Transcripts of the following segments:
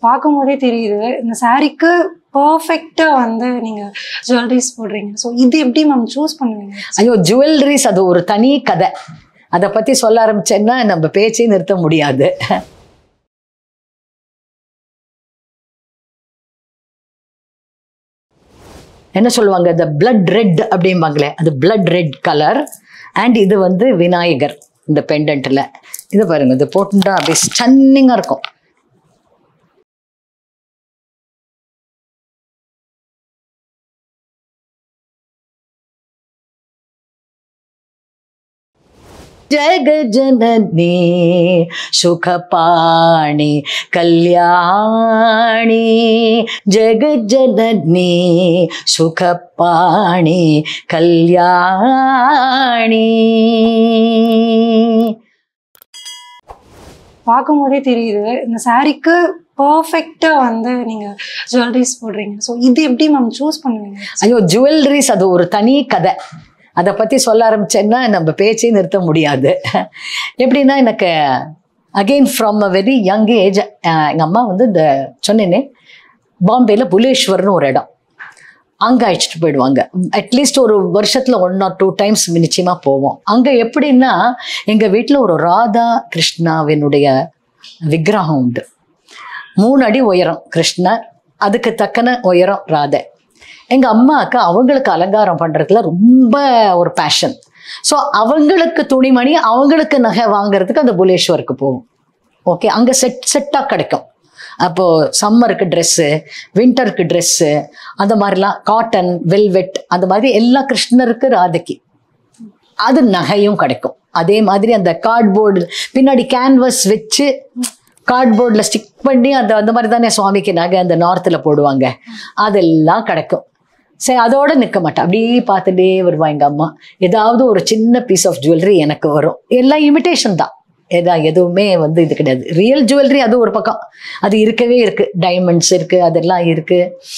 பார்க்கும்போதே தெரியுது இந்த சாரீக்கு பர்ஃபெக்டா வந்து நீங்க ஜுவல்லரிஸ் போடுறீங்க ஸோ இது எப்படி மேம் சூஸ் பண்ணுவீங்க ஐயோ ஜுவல்லரிஸ் அது ஒரு தனி கதை அதை பத்தி சொல்ல ஆரம்பிச்சேன்னா நம்ம பேச்சே நிறுத்த முடியாது என்ன சொல்லுவாங்க இந்த பிளட் ரெட் அப்படிம்பாங்களே அது பிளட் ரெட் கலர் அண்ட் இது வந்து விநாயகர் இந்த பெண்டன்ட்ல இது பாருங்க இது போட்டுட்டா அப்படியே ஸ்டன்னிங்காக இருக்கும் ஜெகஜனனி சுகபாணி கல்யாணி ஜெகஜனனி சுகபாணி கல்யாணி பார்க்கும்போதே தெரியுது இந்த சாரீக்கு பர்ஃபெக்டா வந்து நீங்க ஜுவல்லரிஸ் போடுறீங்க ஸோ இது எப்படி மேம் சூஸ் பண்ணுவீங்க ஐயோ ஜுவல்லரிஸ் அது ஒரு தனி கதை அதை பற்றி சொல்ல ஆரம்பிச்சேன்னா நம்ம பேச்சே நிறுத்த முடியாது எப்படின்னா எனக்கு again from a very young age எங்கள் அம்மா வந்து இந்த சொன்னேனே பாம்பேயில் புலேஸ்வர்னு ஒரு இடம் அங்கே அழைச்சிட்டு போயிடுவாங்க அட்லீஸ்ட் ஒரு வருஷத்தில் ஒன் ஆர் டூ டைம்ஸ் நிச்சயமாக போவோம் அங்கே எப்படின்னா எங்கள் வீட்டில் ஒரு ராதா கிருஷ்ணாவினுடைய விக்கிரகம் உண்டு மூணு அடி உயரம் கிருஷ்ணர் அதுக்கு தக்கன உயரம் ராதை எங்கள் அம்மாவுக்கு அவங்களுக்கு அலங்காரம் பண்ணுறதுல ரொம்ப ஒரு பேஷன் ஸோ அவங்களுக்கு துணிமணி அவங்களுக்கு நகை வாங்குறதுக்கு அந்த புலேஸ்வருக்கு போகும் ஓகே அங்கே செட் செட்டாக கிடைக்கும் அப்போது சம்மருக்கு ட்ரெஸ்ஸு வின்டருக்கு ட்ரெஸ்ஸு அந்த மாதிரிலாம் காட்டன் வெல்வெட் அந்த மாதிரி எல்லா கிருஷ்ணருக்கு ராதைக்கு அது நகையும் கிடைக்கும் அதே மாதிரி அந்த கார்ட்போர்டு பின்னாடி கேன்வஸ் வச்சு கார்ட்போர்டில் ஸ்டிக் பண்ணி அந்த அந்த மாதிரி தானே சுவாமிக்கு நகை அந்த நார்த்தில் போடுவாங்க அதெல்லாம் கிடைக்கும் சரி அதோட நிற்க மாட்டேன் அப்படியே பார்த்துட்டே வருவா எங்கள் அம்மா ஏதாவது ஒரு சின்ன பீஸ் ஆஃப் ஜுவல்லரி எனக்கு வரும் எல்லாம் இமிட்டேஷன் தான் எதா எதுவுமே வந்து இது கிடையாது ரியல் ஜுவல்லரி அது ஒரு பக்கம் அது இருக்கவே இருக்கு டைமண்ட்ஸ் இருக்கு அதெல்லாம் இருக்கு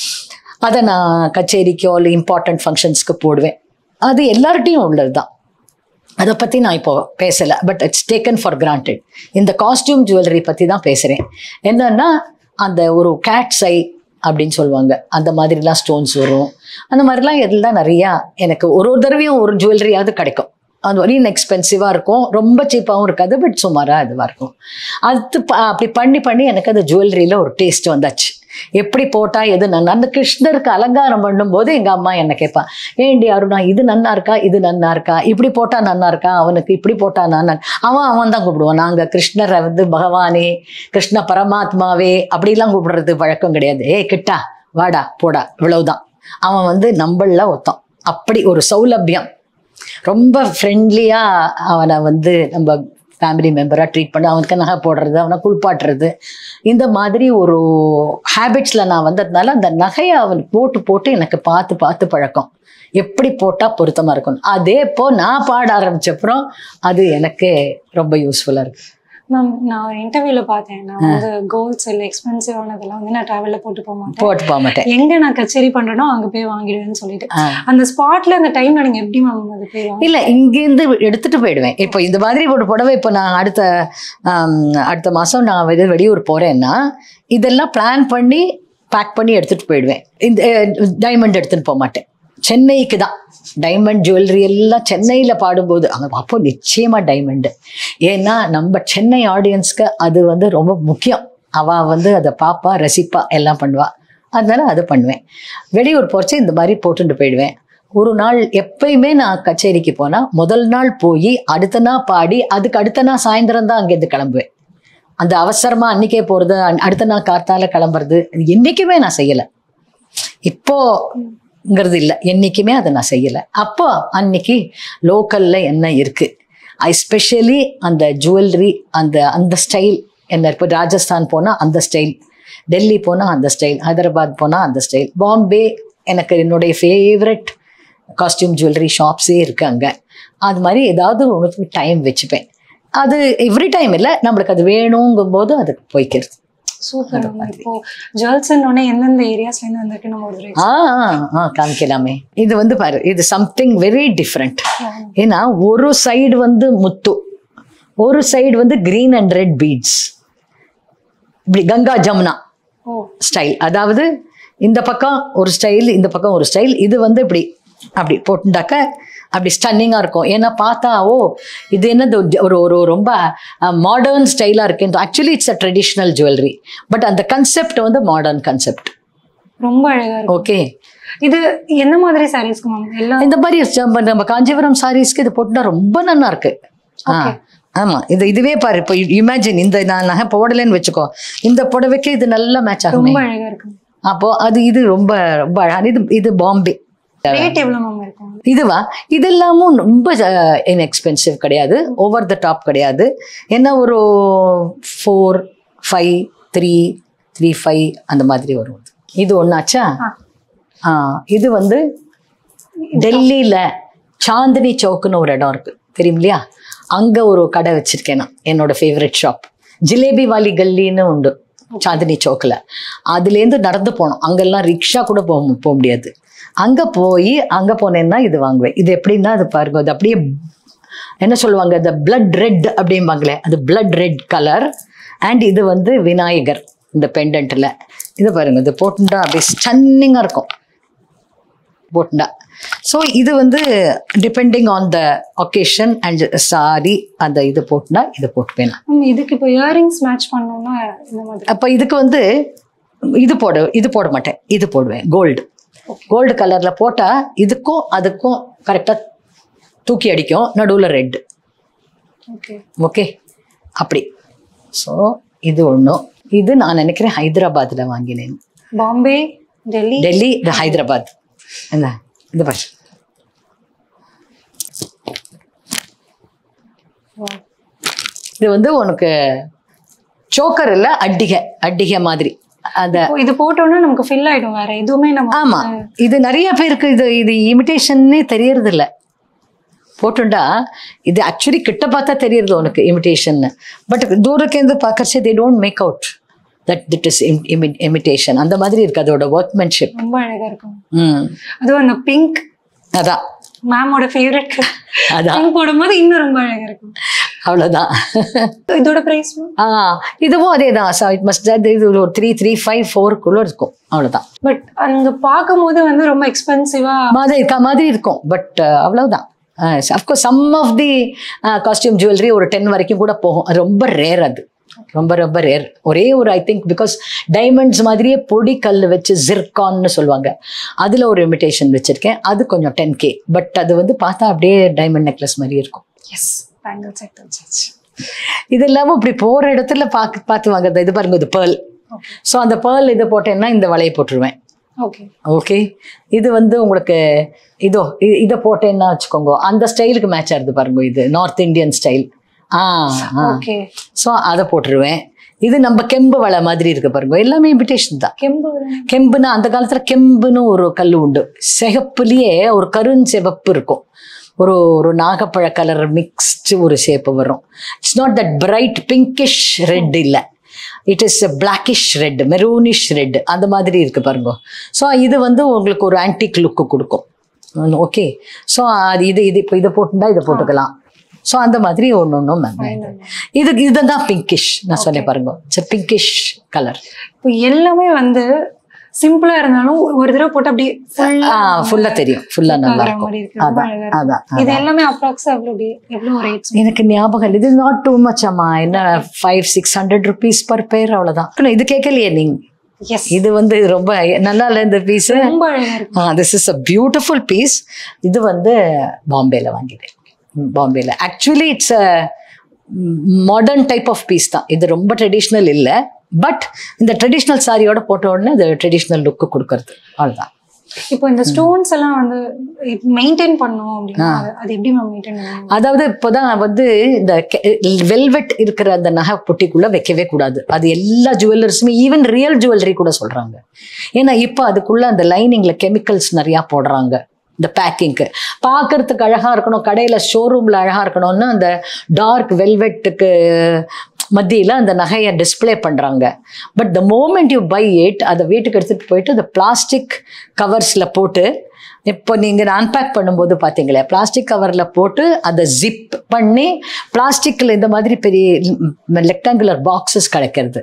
அதை நான் கச்சேரிக்கோ இல்லை இம்பார்ட்டன்ட் ஃபங்க்ஷன்ஸ்க்கு போடுவேன் அது எல்லார்ட்டையும் உள்ளது தான் அதை பற்றி நான் இப்போ பேசலை but it's taken for granted இந்த காஸ்டியூம் ஜுவல்லரி பற்றி தான் பேசுகிறேன் என்னன்னா அந்த ஒரு கேட்ஸ் ஐ அப்படின்னு சொல்லுவாங்க அந்த மாதிரிலாம் ஸ்டோன்ஸ் வரும் அந்த மாதிரிலாம் எல்லாம் நிறையா எனக்கு ஒரு ஒரு தடவையும் ஒரு ஜுவல்லரியாவது கிடைக்கும் அது வரையும் இன்எக்ஸ்பென்சிவாக இருக்கும் ரொம்ப சீப்பாகவும் இருக்காது பட் சுமாராக இதுவாக இருக்கும் அது ப- அப்படி பண்ணி பண்ணி எனக்கு அந்த ஜுவல்லரியில் ஒரு டேஸ்ட் வந்தாச்சு எப்படி போட்டால் எது நன்னா அந்த கிருஷ்ணருக்கு அலங்காரம் பண்ணும்போது எங்கள் அம்மா என்ன கேட்பா ஏண்டி அருணா இது நன்னா இருக்கா இது நன்னா இருக்கா இப்படி போட்டால் நன்னா இருக்கா அவனுக்கு இப்படி போட்டால் நான் அவன் அவன் தான் கூப்பிடுவான் நாங்கள் கிருஷ்ணரை வந்து பகவானே கிருஷ்ண பரமாத்மாவே அப்படிலாம் கூப்பிடுறது பழக்கம் கிடையாது ஏய் கிட்டா வாடா போடா இவ்வளவுதான் அவன் வந்து நம்மள ஒருத்தன் அப்படி ஒரு சௌலபியம் ரொம்ப ஃப்ரெண்ட்லியாக அவனை வந்து நம்ம ஃபேமிலி மெம்பராக ட்ரீட் பண்ண அவனுக்கு நகை போடுறது அவனை குளிப்பாட்டுறது இந்த மாதிரி ஒரு ஹேபிட்ஸில் நான் வந்ததுனால அந்த நகையை அவன் போட்டு போட்டு எனக்கு பார்த்து பார்த்து பழக்கம் எப்படி போட்டால் பொருத்தமாக இருக்கும் அதே இப்போ நான் பாட ஆரம்பிச்சப்புறம் அது எனக்கு ரொம்ப யூஸ்ஃபுல்லாக இருக்கு மேம் நான் ஒரு இன்டர்வியூல பார்த்தேன் நான் வந்து கோல்ட்ஸ் இல்லை எக்ஸ்பென்சிவ் ஆனதெல்லாம் வந்து நான் டிராவல்ல போட்டு போக மாட்டேன் போட்டு போக மாட்டேன் எங்க நான் கச்சேரி பண்றேனோ அங்க போய் வாங்கிடுவேன்னு சொல்லிட்டு ஆ. அந்த ஸ்பாட்ல அந்த டைம்ல நீங்க எப்படி மேம் அது போய் வாங்க இல்லை இங்கேருந்து எடுத்துட்டு போயிடுவேன் இப்போ இந்த மாதிரி ஒரு புடவை இப்போ நான் அடுத்த ஆம், அடுத்த மாதம் நான் இது வெளியூர் போகிறேன்னா இதெல்லாம் பிளான் பண்ணி பேக் பண்ணி எடுத்துகிட்டு போயிடுவேன் இந்த டைமண்ட் எடுத்துன்னு போக மாட்டேன் சென்னைக்கு தான் டைமண்ட் ஜுவல்லரி எல்லாம் சென்னையில் பாடும்போது அங்கே அப்போ நிச்சயமாக டைமண்டு ஏன்னா நம்ம சென்னை ஆடியன்ஸ்க்கு அது வந்து ரொம்ப முக்கியம் அவள் வந்து அதை பாப்பா ரசிப்பா எல்லாம் பண்ணுவா அதனால அது பண்ணுவேன் வெளியூர் போச்சு இந்த மாதிரி போட்டுட்டு போயிடுவேன் ஒரு நாள் எப்பயுமே நான் கச்சேரிக்கு போனால் முதல் நாள் போய் அடுத்த நாள் பாடி அதுக்கு அடுத்த நாள் சாயந்தரம் தான் அங்கேருந்து கிளம்புவேன் அந்த அவசரமாக அன்னைக்கே போகிறது அடுத்த நாள் கார்த்தால கிளம்புறது இது என்றைக்குமே நான் செய்யலை இப்போங்கிறது இல்லை என்றைக்குமே அதை நான் செய்யலை அப்போ அன்னைக்கு லோக்கலில் என்ன இருக்குது எஸ்பெஷலி அந்த ஜுவல்லரி அந்த அந்த ஸ்டைல் என்ன இப்போ ராஜஸ்தான் போனால் அந்த ஸ்டைல் டெல்லி போனால் அந்த ஸ்டைல் ஹைதராபாத் போனால் அந்த ஸ்டைல் பாம்பே எனக்கு என்னுடைய ஃபேவரட் காஸ்டியூம் ஜுவல்லரி ஷாப்ஸே இருக்கு அங்கே அது மாதிரி ஏதாவது உனக்கு டைம் வச்சுப்பேன் அது எவ்ரி டைம் இல்லை நம்மளுக்கு அது வேணுங்கும் போது அதுக்கு போய்க்கிறது சூப்பர் மேம் இப்போ ஜுவல்ஸ் உடனே எந்தெந்த ஏரியாஸ்ல இருந்து வந்திருக்கு நம்ம ஒரு ஆ ஆ, ஆ காமிக்கலாமே இது வந்து பாரு இது சம்திங் வெரி டிஃப்ரெண்ட் ஏன்னா ஒரு சைடு வந்து முத்து ஒரு சைடு வந்து கிரீன் அண்ட் ரெட் பீட்ஸ் இப்படி கங்கா ஜமுனா ஓ ஸ்டைல் அதாவது இந்த பக்கம் ஒரு ஸ்டைல் இந்த பக்கம் ஒரு ஸ்டைல் இது வந்து இப்படி அப்படி போட்டுட்டாக்க அப்படி ஸ்டன்னிங்காக இருக்கும் ஏன்னா பார்த்தா ஓ இது என்னது ஒரு ஒரு ரொம்ப மாடர்ன் ஸ்டைலாக இருக்கு actually it's a traditional jewellery but அந்த கன்செப்ட் வந்து மாடர்ன் கன்செப்ட் ரொம்ப அழகா இருக்கு ஓகே இது என்ன மாதிரி சாரீஸ்க்கு மேம் எல்லாம் இந்த மாதிரி நம்ம- நம்ம காஞ்சிபுரம் சாரீஸ்க்கு இது போட்டுட்டா ரொம்ப நல்லா இருக்கு ஆ ஆமா இது இதுவே பாரு இப்போ இமேஜின் இந்த நான் நகை போடலைன்னு வச்சுக்கோ இந்த புடவைக்கு இது நல்லா மேட்ச் ஆகுமே ரொம்ப அழகா இருக்கு அப்போ அது இது ரொம்ப ரொம்ப அழகான இது இது பாம்பே ரேட் எவ்வளவு மேம் இருக்கும் இதுவா இதெல்லாமும் ரொம்ப இன்எக்ஸ்பென்சிவ் கிடையாது ஓவர் த டாப் கிடையாது என்ன ஒரு four five three three five அந்த மாதிரி வரும் இது ஒன்றாச்சா ஆ. ஆ இது வந்து டெல்லியில் சாந்தினி சௌக்குன்னு ஒரு இடம் இருக்கு தெரியும் இல்லையா அங்கே ஒரு கடை வச்சிருக்கேன் நான் என்னோட ஃபேவரட் ஷாப் ஜிலேபி வாலி கல்லின்னு உண்டு சாந்தினி சௌக்கில் அதுலேருந்து நடந்து போனோம் அங்கெல்லாம் ரிக்ஷா கூட போக போக முடியாது அங்கே போய் அங்கே போனேன்னா இது வாங்குவேன் இது எப்படின்னா அது பாருங்க அது அப்படியே என்ன சொல்லுவாங்க இந்த பிளட் ரெட் அப்படிம்பாங்களே அது பிளட் ரெட் கலர் அண்ட் இது வந்து விநாயகர் இந்த பெண்டன்ட்டில் இது பாருங்க இது போட்டுட்டா அப்படியே ஸ்டன்னிங்காக இருக்கும் போட்டுண்டா ஸோ இது வந்து depending on the occasion and sari அந்த இது போட்டுனா இது போட்டுப்பேன் நான். மேம் இதுக்கு இப்போ இயரிங்ஸ் மேட்ச் பண்ணோம்னா இந்த மாதிரி அப்போ இதுக்கு வந்து இது போட இது போட மாட்டேன் இது போடுவேன் கோல்டு கோல்டு கலரில் போட்டால் இதுக்கும் அதுக்கும் கரெக்டாக தூக்கி அடிக்கும் நடுவில் ரெட் ஓகே ஓகே அப்படி ஸோ இது ஒன்றும் இது நான் நினைக்கிறேன் ஹைதராபாத்தில் வாங்கினேன் பாம்பே டெல்லி டெல்லி இது ஹைதராபாத் என்ன இது பாரு Wow. இது வந்து உனக்கு சோக்கர் இல்லை அட்டிகை அட்டிகை மாதிரி அந்த இப்போ இது போட்டோம்னா நமக்கு ஃபில் ஆயிடும் வேற எதுவுமே நம்ம ஆமா இது நிறைய பேருக்கு இது இது இமிடேஷன்னே தெரியறது இல்ல போட்டுண்டா இது ஆக்சுவலி கிட்ட பார்த்தா தெரியறது உனக்கு இமிடேஷன் பட் தூரக்கேந்து பார்க்கறச்சே they don't make out that that is imitation அந்த மாதிரி இருக்கு அதோட ஒர்க்மேன்ஷிப் ரொம்ப அழகா இருக்கும் ம் அதுவும் அந்த பிங்க் அதான் மேமோட ஃபேவரட் அதான் பிங்க் போடும்போது இன்னும் ரொம்ப அழகா இருக்கும் அவ்வளோதான் இதோட பிரைஸ் ஆ இதுவும் அதே தான் ஸோ இட் மஸ்ட் இது ஒரு த்ரீ த்ரீ ஃபைவ் ஃபோருக்குள்ளே இருக்கும் அவ்வளோதான் பட் அங்க பார்க்கும்போது வந்து ரொம்ப எக்ஸ்பென்சிவா மாதிரி இருக்க மாதிரி இருக்கும் பட் அவ்வளவுதான் of course some of the costume jewellery ஒரு டென் வரைக்கும் கூட போகும் அது ரொம்ப ரேர் அது ரொம்ப ரொம்ப ரேர் ஒரே ஒரு ஐ திங்க் பிகாஸ் டைமண்ட்ஸ் மாதிரியே பொடி கல் வச்சு ஜிர்கான்னு சொல்லுவாங்க அதில் ஒரு இமிடேஷன் வச்சுருக்கேன் அது கொஞ்சம் டென் கே பட் அது வந்து பார்த்தா அப்படியே டைமண்ட் நெக்லஸ் மாதிரி இருக்கும் எஸ் பேங்கிள் செட் வச்சாச்சு இது இல்லாமல் இப்படி போகிற இடத்துல பார்த்து பார்த்து வாங்குறது இது பாருங்க இது பேர்ல் ஓகே ஸோ அந்த பேர்ல் இதை போட்டேன்னா இந்த வலையை போட்டுருவேன் ஓகே ஓகே இது வந்து உங்களுக்கு இதோ இ- இதை போட்டேன்னா வச்சுக்கோங்க அந்த ஸ்டைலுக்கு மேட்ச் ஆகுது பாருங்க இது நார்த் இந்தியன் ஸ்டைல் ஆ ஆ ஓகே ஸோ அதை போட்டுருவேன் இது நம்ம கெம்பு வலை மாதிரி இருக்கு பாருங்க எல்லாமே இமிடேஷன் தான் கெம்பு கெம்புனா அந்த காலத்துல கெம்புன்னு ஒரு கல் உண்டு சிகப்புலயே ஒரு கருஞ்சிவப்பு இருக்கும் ஒரு ஒரு நாகப்பழ கலர் மிக்ஸ்டு ஒரு ஷேப்பு வரும் it's not that bright pinkish red இல்லை it is blackish red maroonish red அந்த மாதிரி இருக்கு பாருங்க ஸோ இது வந்து உங்களுக்கு ஒரு ஆன்டிக் லுக்கு கொடுக்கும் ஓகே ஸோ அது இது இது இப்போ இதை போட்டுட்டா இதை போட்டுக்கலாம் ஸோ அந்த மாதிரி ஒன்று ஒன்றும் இது இதுதான் பிங்கிஷ் நான் சொன்னேன் பாருங்க இட்ஸ் பிங்கிஷ் கலர் இப்போ எல்லாமே வந்து சிம்பிளா இருந்தாலும் ஒரு- ஒரு தடவை போட்டு அப்படியே full ஆ ஃபுல்லா தெரியும் ஃபுல்லா நல்லா ஆகுற இருக்கும் மாதிரி இருக்கு ரொம்ப அதான் அழகா இருக்கு அதான் இது எல்லாமே அப்ராக்ஸா எவ்வளவு எவ்வளவு ரேட்ஸ் எனக்கு ஞாபகம் இல்லை இது நாட் டூ மச் அம்மா என்ன five six hundred rupees per pair அவ்வளவுதான் ஆனா, இது கேட்கலையே நீங்க எஸ் இது வந்து ரொம்ப நல்லா இல்லை இந்த பீஸ் ரொம்ப அழகா இருக்கு this is a beautiful piece இது வந்து பாம்பேல வாங்கிட்டேன் ம், பாம்பேல actually it's a modern type of piece தான் இது ரொம்ப ட்ரெடிஷ்னல் இல்லை பட் இந்த ட்ரெடிஷ்னல் சாரியோட போட்ட உடனே அது ட்ரெடிஷ்னல் லுக்கு கொடுக்கறது அவ்வளோதான் இப்போ இந்த ஸ்டோன்ஸ் எல்லாம் வந்து மெயின்டைன் பண்ணணும் அப்படின்னா அது- அது எப்படி மேம் மெயின்டைன் பண்ணணும் அதாவது இப்போதான் வந்து இந்த வெல்வெட் இருக்கிற அந்த நகை பொட்டிக்குள்ள வைக்கவே கூடாது அது எல்லா ஜுவல்லர்ஸுமே ஈவன் ரியல் ஜுவல்லரி கூட சொல்றாங்க ஏன்னா இப்போ அதுக்குள்ள அந்த லைனிங்ல கெமிக்கல்ஸ் நிறையா போடுறாங்க இந்த பேக்கிங்க்கு பார்க்கறதுக்கு அழகா இருக்கணும் கடையில ஷோரூம்ல அழகா இருக்கணும்னு அந்த டார்க் வெல்வெட்டுக்கு மத்தியில அந்த நகையை டிஸ்ப்ளே பண்றாங்க but the moment you buy it அதை வீட்டுக்கு எடுத்துட்டு போயிட்டு அந்த பிளாஸ்டிக் கவர்ஸ்ல போட்டு இப்போ நீங்கள் அன்பேக் பண்ணும்போது பார்த்தீங்களே பிளாஸ்டிக் கவரில் போட்டு அதை ஜிப் பண்ணி பிளாஸ்டிக்கில் இந்த மாதிரி பெரிய ரெக்டாங்குலர் பாக்ஸஸ் கிடைக்கிறது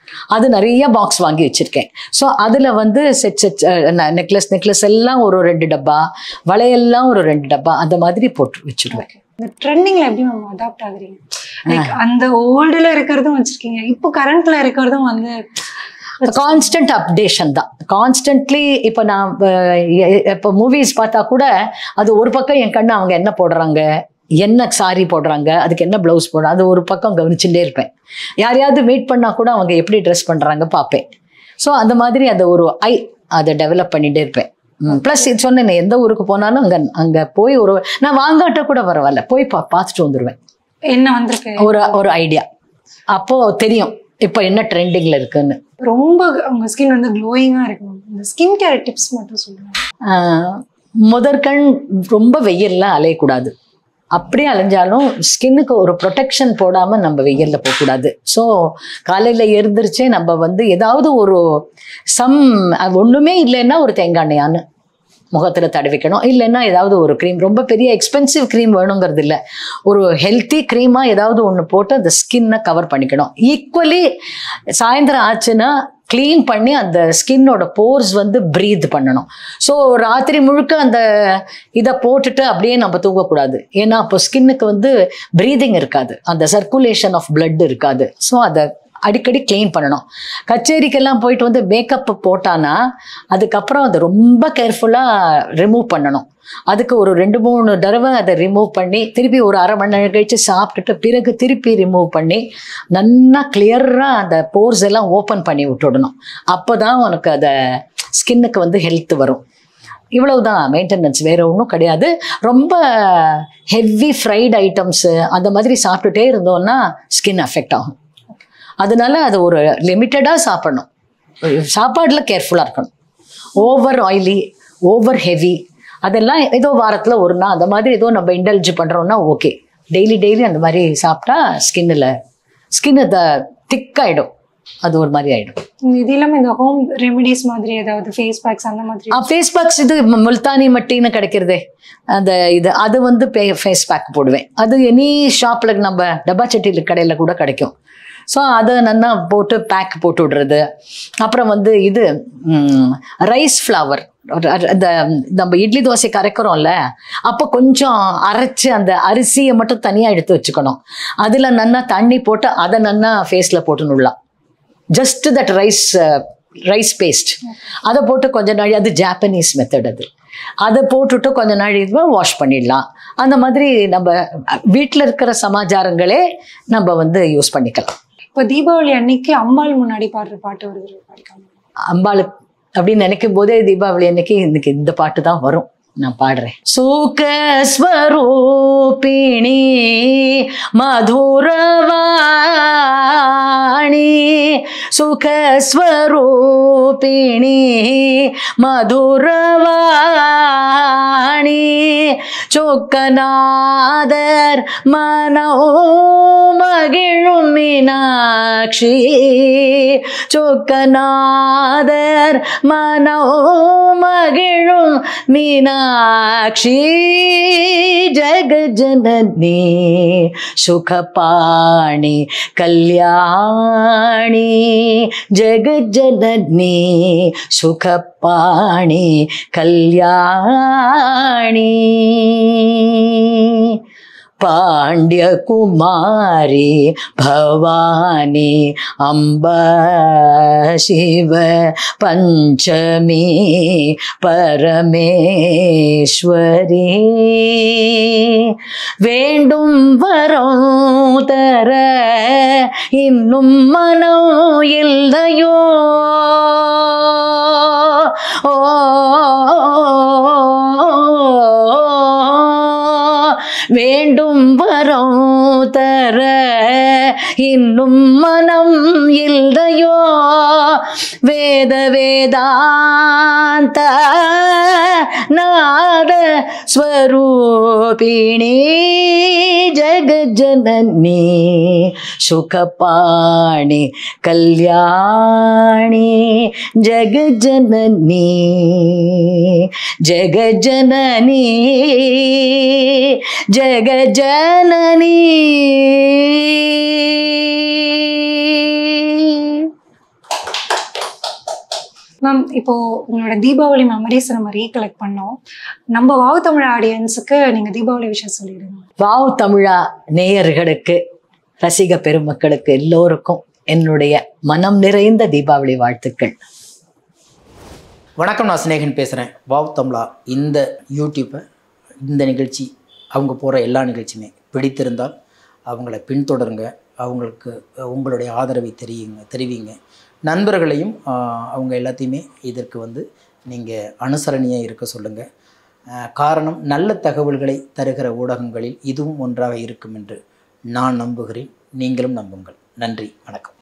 அது நிறைய பாக்ஸ் வாங்கி வச்சிருக்கேன் ஸோ அதில் வந்து செட் செட் நெக்லஸ் நெக்லஸ் எல்லாம் ஒரு ரெண்டு டப்பா வளையெல்லாம் ஒரு ரெண்டு டப்பா அந்த மாதிரி போட்டு வச்சுடுவேன் இந்த ட்ரெண்டிங்ல எப்படி மேம் அடாப்ட் ஆகுறீங்க லைக் அந்த ஓல்டுல இருக்கிறதும் வச்சிருக்கீங்க இப்போ கரண்ட்ல இருக்கிறதும் வந்து கான்ஸ்டன்ட் அப்டேஷன் தான் கான்ஸ்டன்ட்லி இப்போ நான் இப்போ மூவிஸ் பார்த்தா கூட அது ஒரு பக்கம் என் கண்ணு அவங்க என்ன போடுறாங்க என்ன சாரி போடுறாங்க அதுக்கு என்ன ப்ளவுஸ் போடுறாங்க அது ஒரு பக்கம் கவனிச்சுட்டே இருப்பேன் யாரையாவது மீட் பண்ணால் கூட அவங்க எப்படி ட்ரெஸ் பண்ணுறாங்க பார்ப்பேன் ஸோ அந்த மாதிரி அந்த ஒரு ஐ அதை டெவலப் பண்ணிகிட்டே இருப்பேன் ப்ளஸ் இது சொன்னேன் எந்த ஊருக்கு போனாலும் அங்கே அங்கே போய் ஒரு நான் வாங்காட்ட கூட பரவாயில்ல போய் பா பார்த்துட்டு வந்துடுவேன் என்ன வந்திருக்கு ஒரு ஒரு ஐடியா அப்போது தெரியும் இப்போ என்ன ட்ரெண்டிங்கில் இருக்குன்னு ரொம்ப உங்க ஸ்கின் வந்து க்ளோயிங்கா இருக்கும் இந்த ஸ்கின் கேர் டிப்ஸ் மட்டும் சொல்லுங்க ஆஹ் முதற்கண் ரொம்ப வெயில்ல அலையக்கூடாது அப்படியே அலைஞ்சாலும் ஸ்கின்னுக்கு ஒரு ப்ரொடெக்ஷன் போடாமல் நம்ம வெயிலில் போகக்கூடாது ஸோ காலையில் எழுந்திரிச்சே நம்ம வந்து ஏதாவது ஒரு சம் ஒன்றுமே இல்லைன்னா ஒரு தேங்காய் எண்ணெயான்னு முகத்தில் தடவிக்கணும் இல்லைன்னா ஏதாவது ஒரு க்ரீம் ரொம்ப பெரிய எக்ஸ்பென்சிவ் க்ரீம் வேணுங்கிறது இல்லை ஒரு ஹெல்த்தி க்ரீமாக ஏதாவது ஒன்று போட்டு அந்த ஸ்கின்னை கவர் பண்ணிக்கணும் ஈக்குவலி சாயந்தரம் ஆச்சுன்னா க்ளீன் பண்ணி அந்த ஸ்கின்னோட போர்ஸ் வந்து ப்ரீத் பண்ணணும் ஸோ ராத்திரி முழுக்க அந்த இதை போட்டுட்டு அப்படியே நம்ம தூங்கக்கூடாது ஏன்னா அப்போ ஸ்கின்னுக்கு வந்து ப்ரீதிங் இருக்காது அந்த சர்க்குலேஷன் ஆஃப் blood இருக்காது ஸோ அதை அடிக்கடி க்ளீன் பண்ணணும் கச்சேரிக்கெல்லாம் போயிட்டு வந்து மேக்கப் போட்டானா அதுக்கப்புறம் அதை ரொம்ப கேர்ஃபுல்லாக ரிமூவ் பண்ணணும் அதுக்கு ஒரு ரெண்டு மூணு தடவை அதை ரிமூவ் பண்ணி திருப்பி ஒரு அரை மணி நேரம் கழிச்சு சாப்பிட்டுட்டு பிறகு திருப்பி ரிமூவ் பண்ணி நல்லா கிளியராக அந்த போர்ஸ் எல்லாம் ஓப்பன் பண்ணி விட்டுடணும் அப்போ தான் உனக்கு அதை ஸ்கின்னுக்கு வந்து ஹெல்த் வரும் இவ்வளவுதான் மெயின்டெனன்ஸ் வேற ஒன்றும் கிடையாது ரொம்ப ஹெவி ஃப்ரைட் ஐட்டம்ஸு அந்த மாதிரி சாப்பிட்டுட்டே இருந்தோம்னா ஸ்கின் அஃபெக்ட் ஆகும் அதனால அது ஒரு லிமிட்டடாக சாப்பிடணும் சாப்பாடில் கேர்ஃபுல்லாக இருக்கணும் ஓவர் ஆயிலி ஓவர் ஹெவி அதெல்லாம் ஏதோ வாரத்தில் ஒரு நாள் அந்த மாதிரி ஏதோ நம்ம இண்டல்ஜ் பண்ணுறோம்னா ஓகே டெய்லி டெய்லி அந்த மாதிரி சாப்பிட்டா ஸ்கின்னில் ஸ்கின் த திக்காயிடும் அது ஒரு மாதிரி ஆயிடும் இது இல்லாம இந்த ஹோம் ரெமிடிஸ் மாதிரி ஏதாவது ஃபேஸ் பேக்ஸ் அந்த மாதிரி ஃபேஸ் பேக்ஸ் இது ம- முல்தானி மட்டின்னு கிடைக்கிறதே அந்த இது அது வந்து ஃபேஸ் பேக் போடுவேன் அது எனி ஷாப்பில் நம்ம டப்பா சட்டியில் கடையில் கூட கிடைக்கும் ஸோ அதை நல்லா போட்டு பேக் போட்டு விடுறது அப்புறம் வந்து இது ரைஸ் ஃப்ளவர் அந்த நம்ம இட்லி தோசை கரைக்கிறோம்ல அப்போ கொஞ்சம் அரைச்சு அந்த அரிசியை மட்டும் தனியாக எடுத்து வச்சுக்கணும் அதில் நல்லா தண்ணி போட்டு அதை நல்லா ஃபேஸில் போட்டு நுள்ளலாம் just that rice rice paste அதை போட்டு கொஞ்ச நாள் அது ஜாப்பனீஸ் மெத்தட் அது அதை போட்டுட்டு கொஞ்ச நாள் இது வாஷ் பண்ணிடலாம் அந்த மாதிரி நம்ம வீட்டில் இருக்கிற சமாச்சாரங்களே நம்ம வந்து யூஸ் பண்ணிக்கலாம் இப்போ தீபாவளி அன்னைக்கு அம்பாள் முன்னாடி பாடுற பாட்டு வருது பாடிக்காம அம்பாள் அப்படின்னு நினைக்கும் போதே தீபாவளி அன்னைக்கு இன்னைக்கு இந்த பாட்டு தான் வரும் நான் பாடுறேன் சுகஸ்வரூபிணி மதுரவாணி சுகஸ்வரூபிணி மதுரவாணி சொக்கநாதர் மனோ மகிழும் மீனாட்சி சொக்கநாதர் மனோ மகிழும் மீனாட்சி ஜெகஜனனி சுகபாணி கல்யாணி ஜெகஜனனி சுகபாணி கல்யாணி பாண்டியகுமாரி பவானி அம்ப சிவ பஞ்சமி பரமேஸ்வரி வேண்டும் வரம் தர இன்னும் மனம் இல்லையோ ஓ வேண்டும் வரம் தர இன்னும் மனம் இல்லையோ வேத வேதாந்த நாத ஸ்வரூபிணி ஜெகஜனனி சுகபாணி கல்யாணி ஜெகஜனனி ஜெகஜனனி ஜெகஜனனி மேம் இப்போ உங்களோட தீபாவளி மெமரிஸ் நம்ம ரீகலெக்ட் பண்ணோம் நம்ம வாவு தமிழ் ஆடியன்ஸுக்கு நீங்க தீபாவளி விஷயம் சொல்லிடுங்க வாவ் தமிழா நேயர்களுக்கு ரசிக பெருமக்களுக்கு எல்லோருக்கும் என்னுடைய மனம் நிறைந்த தீபாவளி வாழ்த்துக்கள் வணக்கம் நான் சிநேகன் பேசுகிறேன் வாவ் தமிழா இந்த யூடியூப்பை இந்த நிகழ்ச்சி அவங்க போகிற எல்லா நிகழ்ச்சியுமே பிடித்திருந்தால் அவங்கள பின்தொடருங்க அவங்களுக்கு உங்களுடைய ஆதரவை தெரியுங்க தெரிவிங்க நண்பர்களையும் ஆஹ், அவங்க எல்லாத்தையுமே இதற்கு வந்து நீங்கள் அனுசரணையாக இருக்க சொல்லுங்கள் காரணம் நல்ல தகவல்களை தருகிற ஊடகங்களில் இதுவும் ஒன்றாக இருக்கும் என்று நான் நம்புகிறேன் நீங்களும் நம்புங்கள் நன்றி வணக்கம்